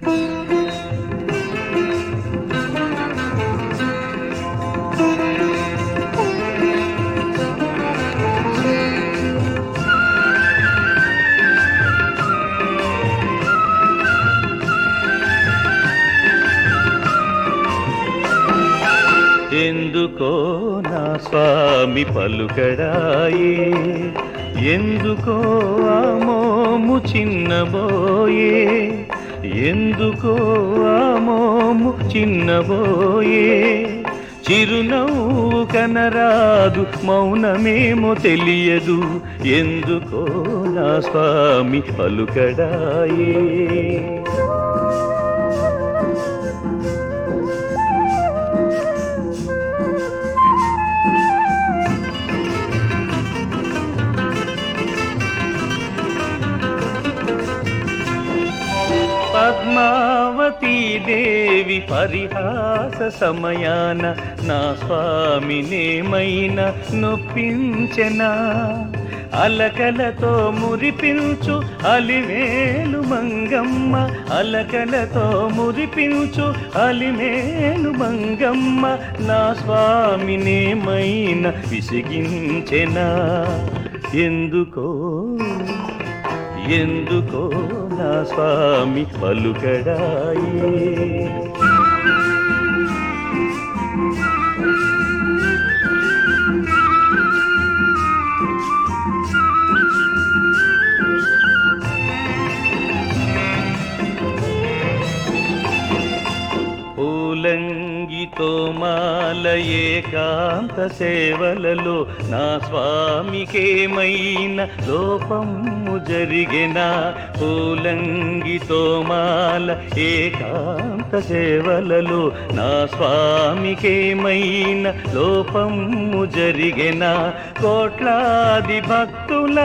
ఎందుకో నా స్వామి పలుకడాయే ఎందుకో ఆ మోము చిన్నబోయే ఎందుకో ఆ మోము చిన్నబోయే చిరునవ్వు కనరాదు మౌనమేమో తెలియదు ఎందుకో నా స్వామి పలుకడాయే పద్మావతీ దేవి పరిహాస సమయాన నా స్వామినేమైన నొప్పించెనా అలకలతో మురిపించు అలివేలు మంగమ్మ అలకలతో మురిపించు అలిమేలు మంగమ్మ నా స్వామినేమైన విసిగించెనా ఎందుకో ఎందుకో నా స్వామి పలుకడాయే పూలంగితో మాల ఏకాంత సేవలలో నా స్వామికేమైన లోపము జరిగిన పూలంగితో మాల ఏకాంత సేవలలో నా స్వామికేమైన లోపము జరిగిన కోట్లాది భక్తుల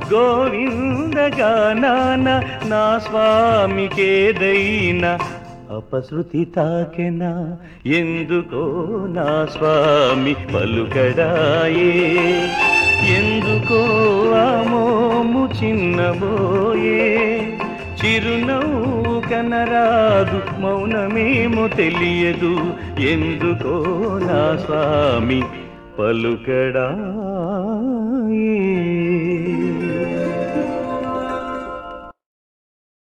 గోవిందగానాన నా స్వామికేదైనా అపశృతి తాకెనా ఎందుకో నా స్వామి పలుకడాయే ఎందుకో ఆమోము చిన్నబోయే చిరునవ్వు కనరాదు మౌనమేమో తెలియదు ఎందుకో నా స్వామి పలుకడాయే